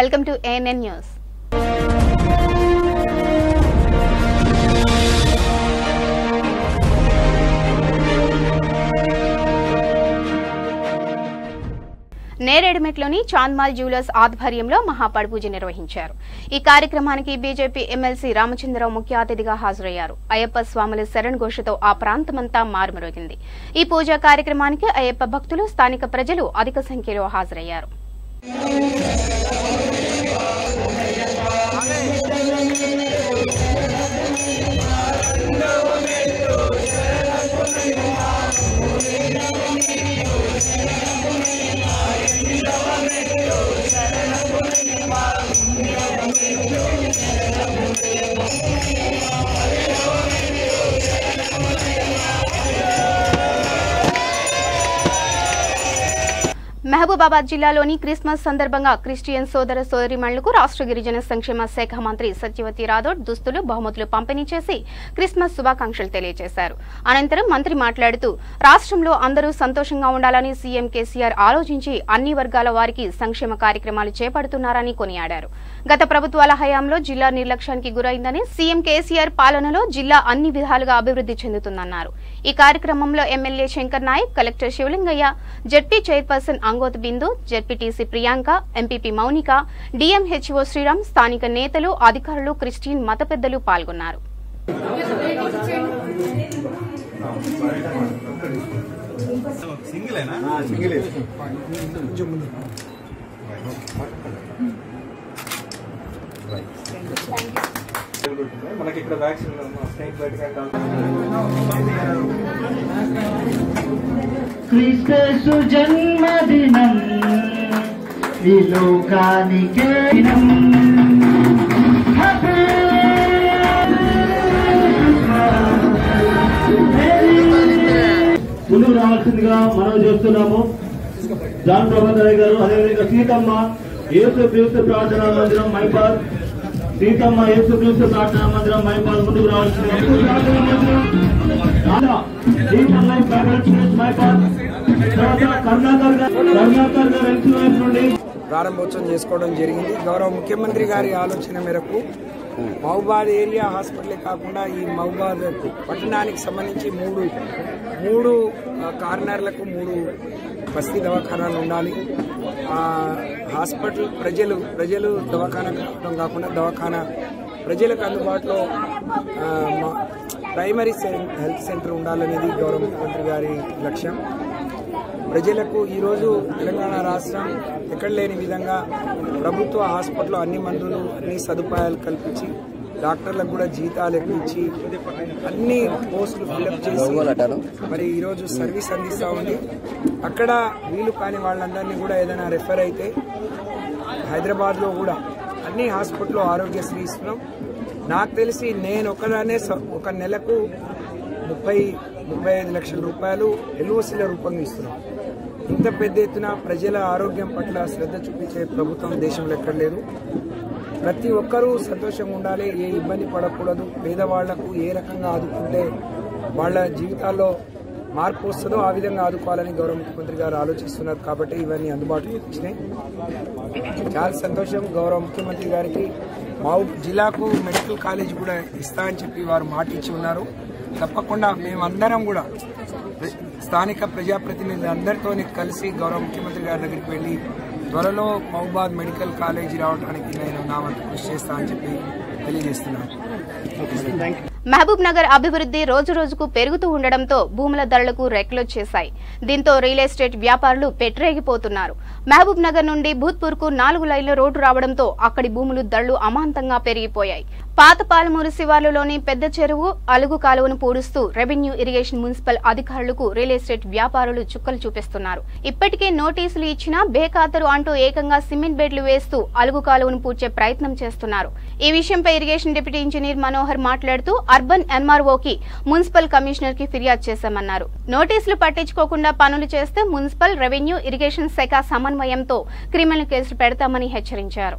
Welcome to ANN news నేరేడుమెట్లోని Chandmal jewellers ఆధ్వర్యంలో మహాపడిపూజ నిర్వహించారు ఈ కార్యక్రమానికి బీజేపీ ఎమ్మెల్సీ రామచంద్రరావు ముఖ్య అతిథిగా హాజరయ్యారు అయ్యప్ప స్వాముల శరణ్ ఘోషతో ఆ ప్రాంతమంతా మారుమరోగింది ఈ పూజా కార్యక్రమానికి అయ్యప్ప భక్తులు స్థానిక ప్రజలు అధిక సంఖ్యలో హాజరయ్యారు మహబూబాబాద్ జిల్లాలోని క్రిస్మస్ సందర్భంగా క్రిస్టియన్ సోదర సోదరిమణులకు రాష్ట్ర గిరిజన సంక్షేమ శాఖ మంత్రి సత్యవతి రాథోడ్ దుస్తులు బహుమతులు పంపిణీ చేసి క్రిస్మస్ శుభాకాంక్షలు తెలియజేశారు అనంతరం మంత్రి మాట్లాడుతూ రాష్ట్రంలో అందరూ సంతోషంగా ఉండాలని సీఎం కేసీఆర్ ఆలోచించి అన్ని వర్గాల వారికి సంక్షేమ కార్యక్రమాలు చేపడుతున్నారని కొనియాడారు గత ప్రభుత్వాల హయాంలో జిల్లా నిర్లక్ష్యానికి గురైందని సీఎం కేసీఆర్ పాలనలో జిల్లా అన్ని విధాలుగా అభివృద్ధి చెందుతుందన్నారు ఈ కార్యక్రమంలో MLA Shankar Naik collector Shivalingaiah ZP chairperson Angoth Bindu ZPTC Priyanka MPP Mounika DMHO Sriram స్థానిక నేతలు అధికారులు క్రిస్టియన్ మత పెద్దలు పాల్గొన్నారు మనకి ఇక్కడ వ్యాక్సిన్ స్నేక్ బైట్ క్రీస్తు జన్మదినం ఈ లోకానికే దినం. Happy ముందుకు రావాల్సిందిగా మనం చేస్తున్నాము జాన్ ప్రభాకర్ గారు అదేవిధంగా సీతమ్మ యేసు క్రీస్తు ప్రార్థనా మందిరం మైపాల్ సీతమ్మ యేసు క్రీస్తు ప్రార్థనా మందిరం మైపాల్ ముందుకు రావాల్సిందిగా ప్రార్థనా మందిరం రాధా, సీతమ్మ బైబిల్ చర్చ్ మైపాల్ తర్వాత కరుణాకర్ గారు కరుణాకర్ గారు ఎన్సీ వైపు నుండి ప్రారంభోత్సవం చేసుకోవడం జరిగింది గౌరవ ముఖ్యమంత్రి గారి ఆలోచన మేరకు మహబాద్ ఏరియా హాస్పిటలే కాకుండా ఈ మహబాద్ పట్టణానికి సంబంధించి మూడు మూడు ఆ, కార్నర్లకు మూడు బస్తీ దవాఖానాలు ఉండాలి ఆ, హాస్పిటల్ ప్రజలు ప్రజలు దవాఖానా కావడం కాకుండా దవాఖానా ప్రజలకు అందుబాటులో ఆ, మా- ప్రైమరీ సెన్- హెల్త్ సెంటర్ ఉండాలనేది గౌరవ ముఖ్యమంత్రి గారి లక్ష్యం ప్రజలకు ఈరోజు తెలంగాణ రాష్ట్రం ఎక్కడ లేని విధంగా ప్రభుత్వ హాస్పిటల్లో అన్ని మందులు అన్ని సదుపాయాలు కల్పించి డాక్టర్లకు కూడా జీతాలు ఎక్కించి అన్ని పోస్టులు ఫిల్అప్ చేసి మరి ఈరోజు సర్వీస్ అందిస్తూ ఉంది అక్కడ వీలు కాని వాళ్ళందరినీ కూడా ఏదైనా రెఫర్ అయితే హైదరాబాద్లో కూడా అన్ని హాస్పిటల్లో ఆరోగ్యశ్రీ ఇస్తున్నాం నాకు తెలిసి నేను ఒకదానే స- ఒక నెలకు ముప్పై ముప్పై ఐదు లక్షల రూపాయలు ఎల్ఓసీల రూపంగా ఇస్తున్నాం ఇంత పెద్ద ఎత్తున ప్రజల ఆరోగ్యం పట్ల శ్రద్ధ చూపించే ప్రభుత్వం దేశంలో ఎక్కడ లేదు ప్రతి ఒక్కరూ సంతోషంగా ఉండాలి ఏ ఇబ్బంది పడకూడదు పేదవాళ్లకు ఏ రకంగా ఆదుకుంటే వాళ్ళ జీవితాల్లో మార్పు వస్తుందో ఆ విధంగా ఆదుకోవాలని గౌరవ ముఖ్యమంత్రి గారు ఆలోచిస్తున్నారు కాబట్టి ఇవన్నీ అందుబాటులోకి వచ్చినాయి చాలా సంతోషం గౌరవ ముఖ్యమంత్రి గారికి మా జిల్లాకు మెడికల్ కాలేజ్ కూడా ఇస్తా అని చెప్పి వారు మాట ఇచ్చి ఉన్నారు తప్పకుండా మేమందరం కూడా ప్ర- స్థానిక ప్రజాప్రతినిధులు అందరితో కలిసి గౌరవ ముఖ్యమంత్రి గారి దగ్గరికి వెళ్ళి త్వరలో మహబాద్ మెడికల్ కాలేజీ రావడానికి నేను నా వంతు కృషి చేస్తా అని చెప్పి తెలియజేస్తున్నాను మహబూబ్ నగర్ అభివృద్ధి రోజు రోజుకు పెరుగుతూ ఉండడంతో భూముల ధరలకు రెక్కలొచ్చేశాయి దీంతో రియల్ ఎస్టేట్ వ్యాపారులు పెట్టరేగిపోతున్నారు మహబూబ్ నగర్ నుండి భూత్పూర్ కు నాలుగు లైన్ల రోడ్డు రావడంతో అక్కడి భూములు ధరలు అమాంతంగా పెరిగిపోయాయి పాత పాలమూరు శివార్లలోని పెద్ద చెరువు అలుగు కాలువను పూడుస్తూ రెవెన్యూ ఇరిగేషన్ మున్సిపల్ అధికారులకు రియల్ ఎస్టేట్ వ్యాపారులు చుక్కలు చూపిస్తున్నారు ఇప్పటికే నోటీసులు ఇచ్చినా బేఖాతరు అంటూ ఏకంగా సిమెంట్ బెడ్లు వేస్తూ అలుగు కాలువను పూడ్చే ప్రయత్నం చేస్తున్నారు ఈ విషయంపై ఇరిగేషన్ డిప్యూటీ ఇంజనీర్ మనోహర్ మాట్లాడుతూ అర్బన్ ఎంఆర్ఓకి మున్సిపల్ కమిషనర్ కి ఫిర్యాదు చేశామన్నారు నోటీసులు పట్టించుకోకుండా పనులు చేస్తే మున్సిపల్ రెవెన్యూ ఇరిగేషన్ శాఖ సమన్వయంతో క్రిమినల్ కేసులు పెడతామని హెచ్చరించారు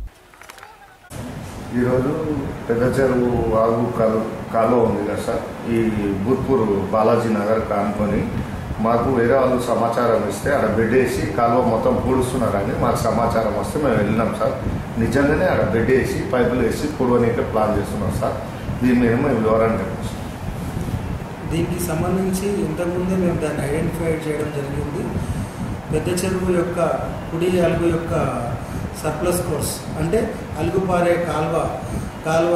ఈరోజు పెద్ద చెరువు వాగు కాలు కాలువ ఉంది కదా సార్ ఈ బూత్పూర్ బాలాజీ నగర్ కానుకొని మాకు వేరే వాళ్ళు సమాచారం ఇస్తే ఆడ బెడ్ వేసి కాలువ మొత్తం పూడుస్తున్నారని మాకు సమాచారం వస్తే మేము వెళ్ళినాం సార్ నిజంగానే ఆడ బెడ్ వేసి పైపులు వేసి పూడవనీకే ప్లాన్ చేస్తున్నాం సార్ దీని మీద మేము వివరాన్ని చెప్పాం సార్. దీనికి సంబంధించి ఇంతకుముందే మేము దాన్ని ఐడెంటిఫై చేయడం జరిగింది పెద్ద చెరువు యొక్క కుడి అలుగు యొక్క సర్ప్లస్ కోర్స్ అంటే అలుగు పారే కాల్వ కాల్వ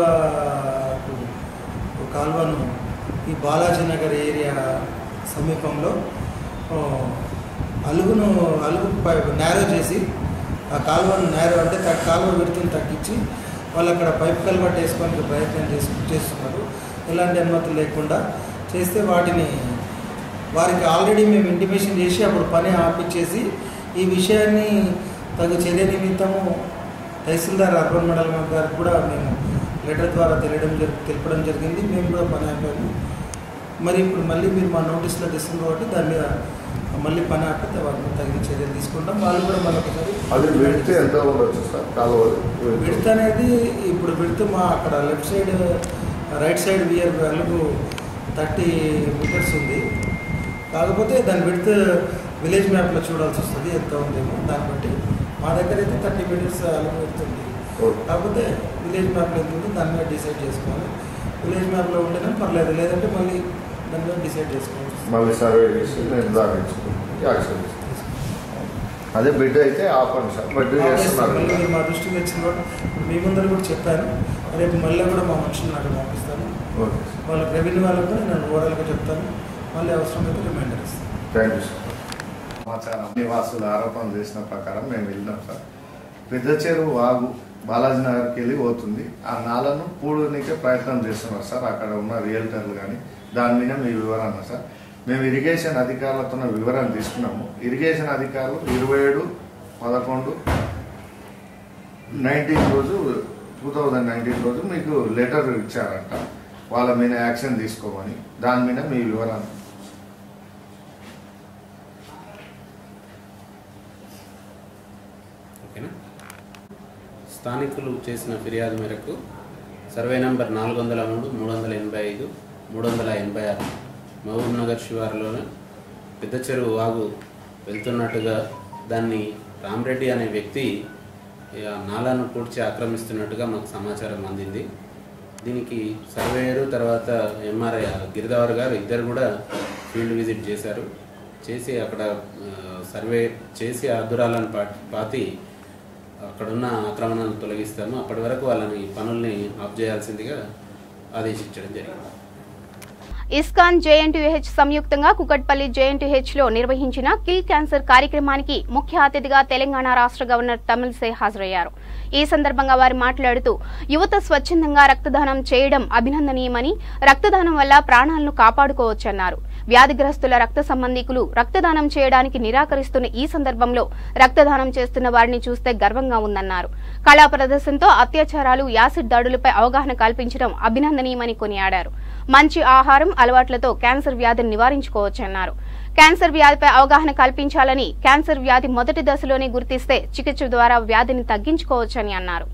కాల్వను ఈ బాలాజీ నగర్ ఏరియా సమీపంలో ఆ, అలుగును అలుగు నేరో చేసి ఆ కాలువను నేరో అంటే త- కాలువ విడుతుని తగ్గించి వాళ్ళు అక్కడ పైప్ కల్వర్ట్ వేసుకోవడానికి ప్రయత్నం చేసి చేస్తున్నారు ఎలాంటి అనుమతులు లేకుండా చేస్తే వాటిని వారికి ఆల్రెడీ మేము ఇంటిమేషన్ చేసి అప్పుడు పని ఆపించేసి ఈ విషయాన్ని తగు చర్య నిమిత్తము తహసీల్దార్ అర్బన్ మండలం గారికి కూడా మేము లెటర్ ద్వారా తెలియడం జరి తెలపడం జరిగింది మేము కూడా పని ఆపాము మరి ఇప్పుడు మళ్ళీ మీరు మా నోటీస్లో తెస్తుంది కాబట్టి దాని మీద మళ్ళీ పని ఆపితే వాళ్ళకి తగిన చర్యలు తీసుకుంటాం వాళ్ళు కూడా మరొకసారి అది వెళ్తే ఎంత ఉండొచ్చు సార్ కాలువ విడత అనేది ఇప్పుడు విడత మా అక్కడ left side right side weir అలుగు థర్టీ మీటర్స్ ఉంది కాకపోతే దాని విడత విలేజ్ మ్యాప్లో చూడాల్సి వస్తుంది ఎంత ఉందేమో దాన్ని బట్టి మా దగ్గర అయితే థర్టీ మీటర్స్ అలుగు వెళ్తుంది ఓకే. కాకపోతే విలేజ్ మ్యాప్లో ఎంత ఉందో దాని మీద డిసైడ్ చేసుకోవాలి విలేజ్ మ్యాప్లో ఉంటేనే పర్లేదు లేదంటే మళ్ళీ దాని మీద డిసైడ్ చేసుకోవాలి మళ్ళీ సర్వే చేసి నిర్ధారించుకుని యాక్షన్ తీసుకుంటాం. అదే బెడ్ అయితే ఆపండి సార్ బెడ్ చేస్తున్నారు మళ్ళీ మీరు మా దృష్టికి వచ్చిన కూడా మీ ముందర కూడా చెప్పాను రేపు మళ్ళీ కూడా మా మనుషులు నాకు పంపిస్తాను ఓకే వాళ్ళకి రెవెన్యూ వాళ్ళకు కూడా నేను ఓవరాల్గా చెప్తాను మళ్ళీ అవసరమైతే రిమైండర్ ఇస్తాను థ్యాంక్ యూ సార్ సమాచారం నివాసులు ఆరోపణ చేసిన ప్రకారం మేము వెళ్ళినాం సార్ పెద్ద చెరువు వాగు బాలాజీ నగర్కి వెళ్ళి పోతుంది ఆ నాలను పూడనికే ప్రయత్నం చేస్తున్నారు సార్ అక్కడ ఉన్న రియల్టర్లు కానీ దాని మీద మీ వివరణ సార్ మేము ఇరిగేషన్ అధికారులతో వివరణ తీసుకున్నాము ఇరిగేషన్ అధికారులు ఇరవై ఏడు పదకొండు నైన్టీన్ రోజు టూ థౌజండ్ నైన్టీన్ రోజు మీకు లెటర్ ఇచ్చారంట వాళ్ళ మీద యాక్షన్ తీసుకోమని దాని మీద మీ వివరణ ఓకేనా స్థానికులు చేసిన ఫిర్యాదు మేరకు సర్వే నంబర్ నాలుగు వందల మూడు మూడు వందల ఎనభై ఐదు మూడు వందల ఎనభై ఆరు మహబూబ్ నగర్ శివారులోనే పెద్ద చెరువు వాగు వెళ్తున్నట్టుగా దాన్ని రామరెడ్డి అనే వ్యక్తి ఆ నాలాను పూడ్చి ఆక్రమిస్తున్నట్టుగా మాకు సమాచారం అందింది దీనికి సర్వేయరు తర్వాత ఎంఆర్ఐ గిరిదావర్ గారు ఇద్దరు కూడా ఫీల్డ్ విజిట్ చేశారు చేసి అక్కడ ఆ, సర్వే చేసి ఆ దురాలను పా పాతి అక్కడున్న ఆక్రమణను తొలగిస్తాము అప్పటి వరకు వాళ్ళని పనుల్ని ఆఫ్ చేయాల్సిందిగా ఆదేశించడం జరిగింది ఇస్కాన్ జేఎన్టీహెచ్ సంయుక్తంగా కుకట్పల్లి జేఎన్టీహెచ్ లో నిర్వహించిన కిల్ క్యాన్సర్ కార్యక్రమానికి ముఖ్య అతిథిగా తెలంగాణ రాష్ట్ర గవర్నర్ తమిళిసై హాజరయ్యారు ఈ సందర్భంగా వారు మాట్లాడుతూ యువత స్వచ్ఛందంగా రక్తదానం చేయడం అభినందనీయమని రక్తదానం వల్ల ప్రాణాలను కాపాడుకోవచ్చన్నారు వ్యాధిగ్రస్తుల రక్త సంబంధికులు రక్తదానం చేయడానికి నిరాకరిస్తున్న ఈ సందర్భంలో రక్తదానం చేస్తున్న వారిని చూస్తే గర్వంగా ఉందన్నారు కళా ప్రదర్శనతో అత్యాచారాలు యాసిడ్ దాడులపై అవగాహన కల్పించడం అభినందనీయమని కొనియాడారు మంచి ఆహారం అలవాట్లతో క్యాన్సర్ వ్యాధిని నివారించుకోవచ్చన్నారు క్యాన్సర్ వ్యాధిపై అవగాహన కల్పించాలని క్యాన్సర్ వ్యాధి మొదటి దశలోనే గుర్తిస్తే చికిత్స ద్వారా వ్యాధిని తగ్గించుకోవచ్చని అన్నారు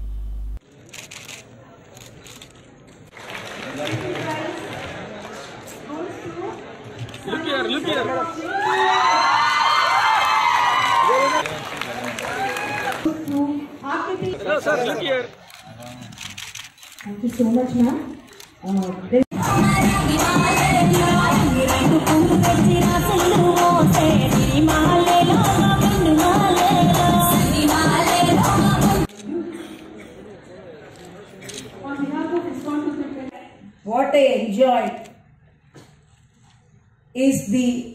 Thank you so much, ma'am. Uh, this what I enjoyed is the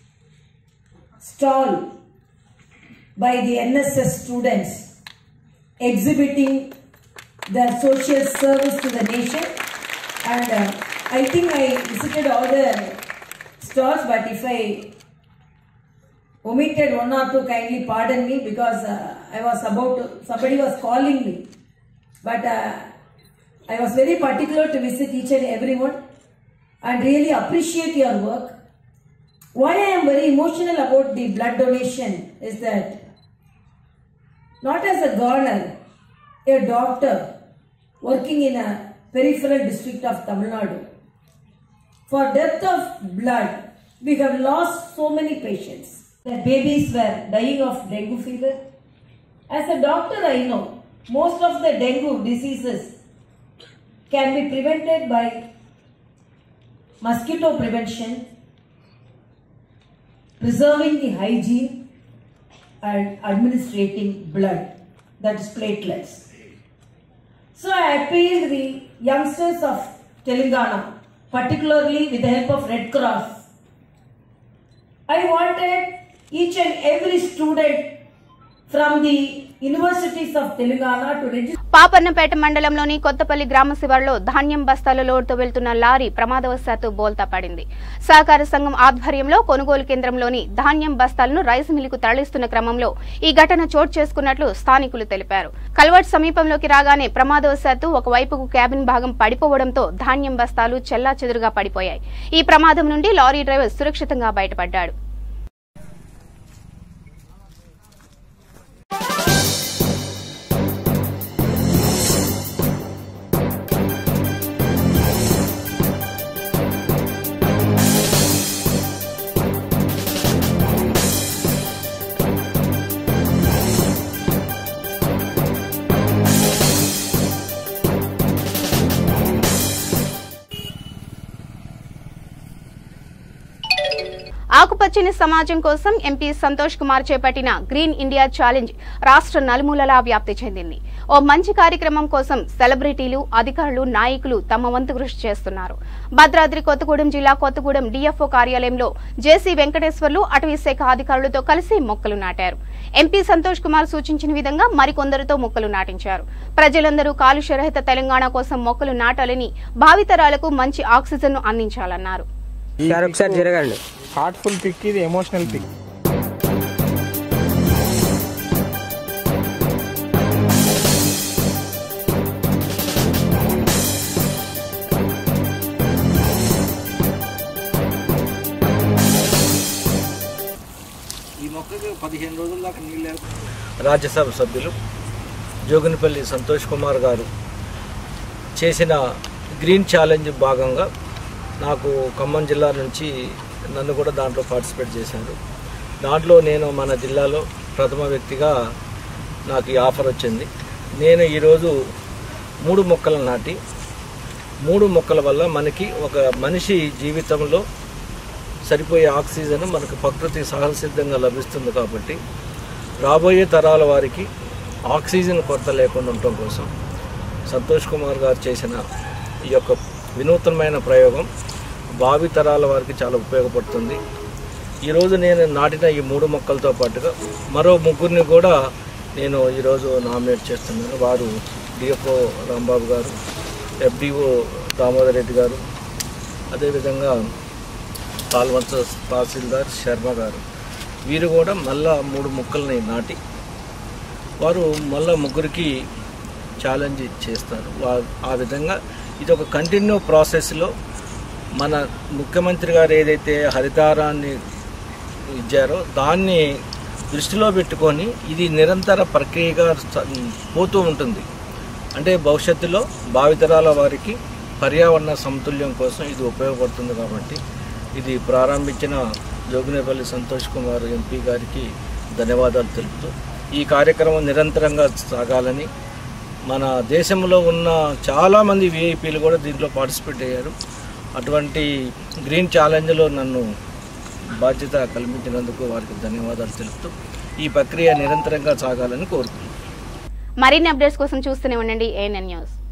stall by the NSS students exhibiting their social service to the nation and uh, I think I visited all the stalls but if I omitted one or two kindly pardon me because uh, I was about to, somebody was calling me but uh, I was very particular to visit each and everyone and really appreciate your work. Why I am very emotional about the blood donation is that not as a gardener, a doctor working in a peripheral district of Tamil Nadu, for depth of blood, we have lost so many patients. The babies were dying of dengue fever. As a doctor, I know most of the dengue diseases can be prevented by mosquito prevention, preserving the hygiene, and administrating blood, that is platelets. So I appealed the youngsters of Telangana, particularly with the help of Red Cross. I wanted each and every student from the universities of Telangana to register. Papannapet మండలంలోని కొత్తపల్లి గ్రామ శివారులో ధాన్యం బస్తాల లోడ్తో వెళ్తున్న lorry ప్రమాదవశాత్తు బోల్తా పడింది సహకార సంఘం ఆధ్వర్యంలో కొనుగోలు కేంద్రంలోని ధాన్యం బస్తాలను రైస్ మిల్లుకు తరలిస్తున్న క్రమంలో ఈ ఘటన చోటు చేసుకున్నట్లు స్థానికులు తెలిపారు కల్వర్ట్ సమీపంలోకి రాగానే ప్రమాదవశాత్తు ఒకవైపుకు క్యాబిన్ భాగం పడిపోవడంతో ధాన్యం బస్తాలు చెల్లాచెదురుగా పడిపోయాయి ఈ ప్రమాదం నుండి లారీ డ్రైవర్ సురక్షితంగా బయటపడ్డాడు ఆకుపచ్చని సమాజం కోసం ఎంపీ సంతోష్ కుమార్ చేపట్టిన గ్రీన్ ఇండియా ఛాలెంజ్ రాష్ట్ర నలుమూలలా వ్యాప్తి చెందింది ఓ మంచి కార్యక్రమం కోసం సెలబ్రిటీలు అధికారులు నాయకులు తమ వంతు కృషి చేస్తున్నారు భద్రాద్రి కొత్తగూడెం జిల్లా కొత్తగూడెం డిఎఫ్ఓ కార్యాలయంలో జేసీ వెంకటేశ్వర్లు అటవీ శాఖ అధికారులతో కలిసి మొక్కలు నాటారు ఎంపీ సంతోష్ కుమార్ సూచించిన విధంగా మరికొందరితో మొక్కలు నాటించారు ప్రజలందరూ కాలుష్యరహిత తెలంగాణ కోసం మొక్కలు నాటాలని భావితరాలకు మంచి ఆక్సిజన్ ను అందించాలన్నారు సార్ ఒకసారి జరగండి హార్ట్ఫుల్ పిక్ ఇది ఎమోషనల్ పిక్ ఈ మొక్కకి పదిహేను రోజుల దాకా నీళ్ళు రాజ్యసభ సభ్యులు జోగినిపల్లి సంతోష్ కుమార్ గారు చేసిన గ్రీన్ ఛాలెంజ్ భాగంగా నాకు ఖమ్మం జిల్లా నుంచి నన్ను కూడా దాంట్లో పార్టిసిపేట్ చేశారు దాంట్లో నేను మన జిల్లాలో ప్రథమ వ్యక్తిగా నాకు ఈ ఆఫర్ వచ్చింది నేను ఈరోజు మూడు మొక్కలు నాటి మూడు మొక్కల వల్ల మనకి ఒక మనిషి జీవితంలో సరిపోయే ఆక్సిజన్ మనకు ప్రకృతి సహజసిద్ధంగా లభిస్తుంది కాబట్టి రాబోయే తరాల వారికి ఆక్సిజన్ కొరత లేకుండా ఉండటం కోసం సంతోష్ కుమార్ గారు చేసిన ఈ యొక్క వినూత్నమైన ప్రయోగం భావి తరాల వారికి చాలా ఉపయోగపడుతుంది ఈరోజు నేను నాటిన ఈ మూడు మొక్కలతో పాటుగా మరో ముగ్గురిని కూడా నేను ఈరోజు నామినేట్ చేస్తున్నాను వారు డిఎఫ్ఓ రాంబాబు గారు ఎఫ్డిఓ దామోదర్ రెడ్డి గారు అదేవిధంగా పాల్వంచ తహసీల్దార్ శర్మ గారు వీరు కూడా మళ్ళా మూడు మొక్కల్ని నాటి వారు మళ్ళా ముగ్గురికి ఛాలెంజ్ చేస్తారు వా- ఆ విధంగా ఇది ఒక కంటిన్యూ ప్రాసెస్లో మన ముఖ్యమంత్రి గారు ఏదైతే హరితారాన్ని ఇచ్చారో దాన్ని దృష్టిలో పెట్టుకొని ఇది నిరంతర ప్రక్రియగా స- పోతూ ఉంటుంది అంటే భవిష్యత్తులో భావితరాల వారికి పర్యావరణ సమతుల్యం కోసం ఇది ఉపయోగపడుతుంది కాబట్టి ఇది ప్రారంభించిన జోగినేపల్లి సంతోష్ కుమార్ ఎంపీ గారికి ధన్యవాదాలు తెలుపుతూ ఈ కార్యక్రమం నిరంతరంగా సాగాలని మన దేశంలో ఉన్న చాలామంది విఐపీలు కూడా దీంట్లో పార్టిసిపేట్ అయ్యారు అటువంటి గ్రీన్ ఛాలెంజ్లో నన్ను బాధ్యత కల్పించినందుకు వారికి ధన్యవాదాలు తెలుపుతూ ఈ ప్రక్రియ నిరంతరంగా సాగాలని కోరుకుంటున్నాను మరిన్ని అప్డేట్స్ కోసం చూస్తూనే ఉండండి ఏఎన్ఎన్ న్యూస్